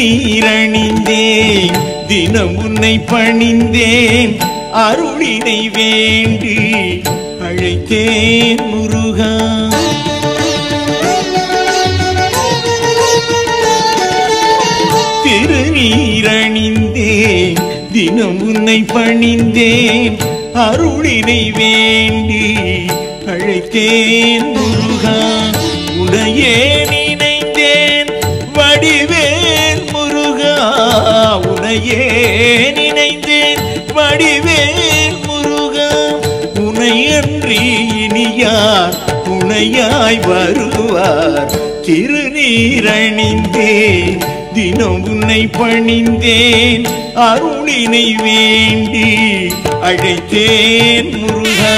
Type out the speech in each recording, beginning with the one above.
திருநீரணிந்தேன் தினம் உன்னை பணிந்தேன் அருளினை வேண்டி அழைத்தேன் முருகா திருநீரணிந்தேன் தினம் உன்னை பணிந்தேன் அருளினை வேண்டி அழைத்தேன் முருகா உனையே நினைந்தேன் வடிவேல் முருகா உனையே நினைந்தேன் வடிவேல் முருகா உனையன்றி இனியார் துணையாய் வருவார் திருநீரணிந்தேன் தினம் உன்னை பணிந்தேன் அருளினை வேண்டி அழைத்தேன் முருகா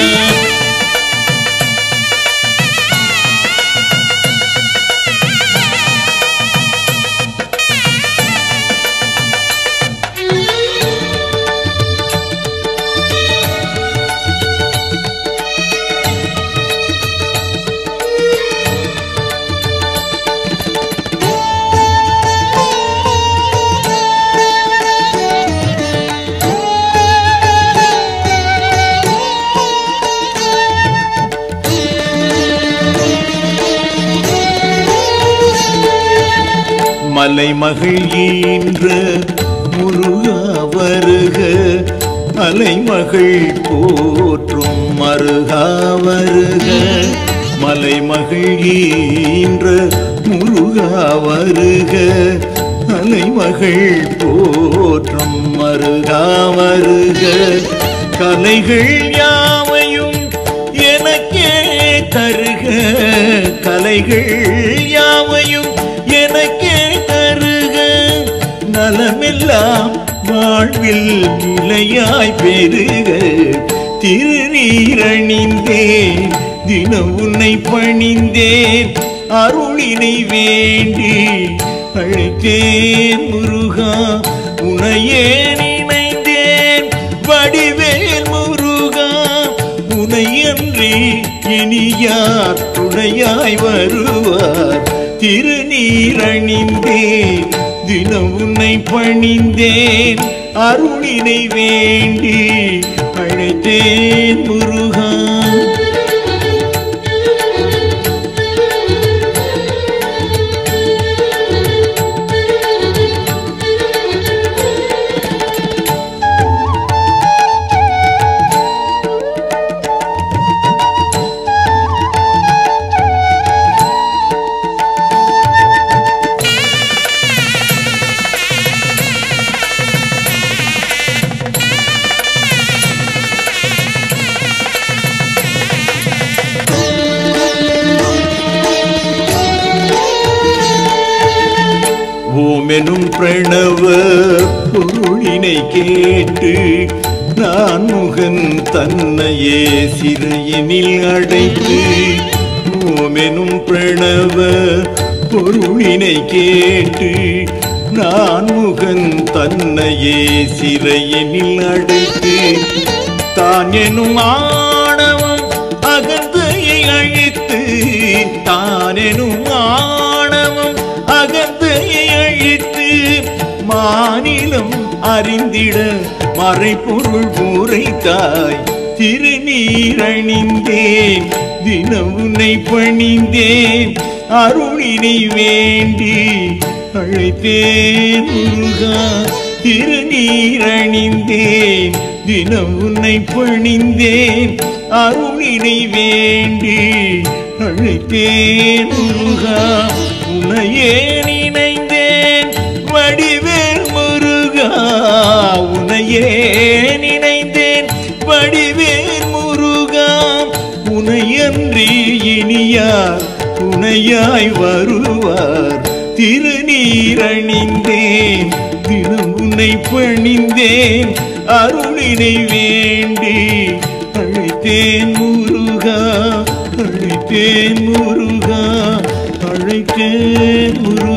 மலைமகள் ஈன்ற முருகா வருக அலைமகள் போற்றும் மருகா வருக மலைமகள் ஈன்ற முருகா வருக அலைமகள் போற்றும் மருகா வருக கலைகள் யாவையும் எனக்கே தருக கலைகள் யாவையும் எனக்கே தருக நலமெல்லாம் வாழ்வில் நிலையாய் பெருக திருநீரணிந்தேன் தினம் உன்னை பணிந்தேன் அருளினை வேண்டி அழைத்தேன் முருகா உனையே நினைந்தேன் வடிவேல் முருகா உனையன்றி இனியார் துணையாய் வருவார் திருநீரணிந்தேன் தினம் உன்னை பணிந்தேன் அருளினை வேண்டி அழைத்தேன் முருகா ஓமெனும் பிரணவ பொருளினை கேட்டு நான் முகன் தன்னையே சிறையினில் அடைத்து ஓமெனும் பிரணவ பொருளினை கேட்டு நான் முகன் தன்னையே சிறையினில் அடைத்து தான் எனும் ஆணவம் அகந்தையை அழித்து தான் எனும் ஆணவம் அகந்தையை அழித்து மாநிலம் அறிந்திட மறைபொருள் உரைத்தாய் திருநீரணிந்தேன் தினம் உன்னை பணிந்தேன் அருளினை வேண்டி அழைத்தேன் முருகா திருநீரணிந்தேன் தினம் உன்னை பணிந்தேன் அருளினை வேண்டி அழைத்தேன் முருகா உனையே நினைந்தேன் வடிவேல் முருகா உனையே நினைந்தேன் வடிவேல் முருகா உனையன்றி இனியார் துணையாய் வருவார் திருநீரணிந்தேன் தினம் உன்னை பணிந்தேன் அருளினை வேண்டி அழைத்தேன் முருகா அழைத்தேன் முருகா அழைத்தேன் முருகா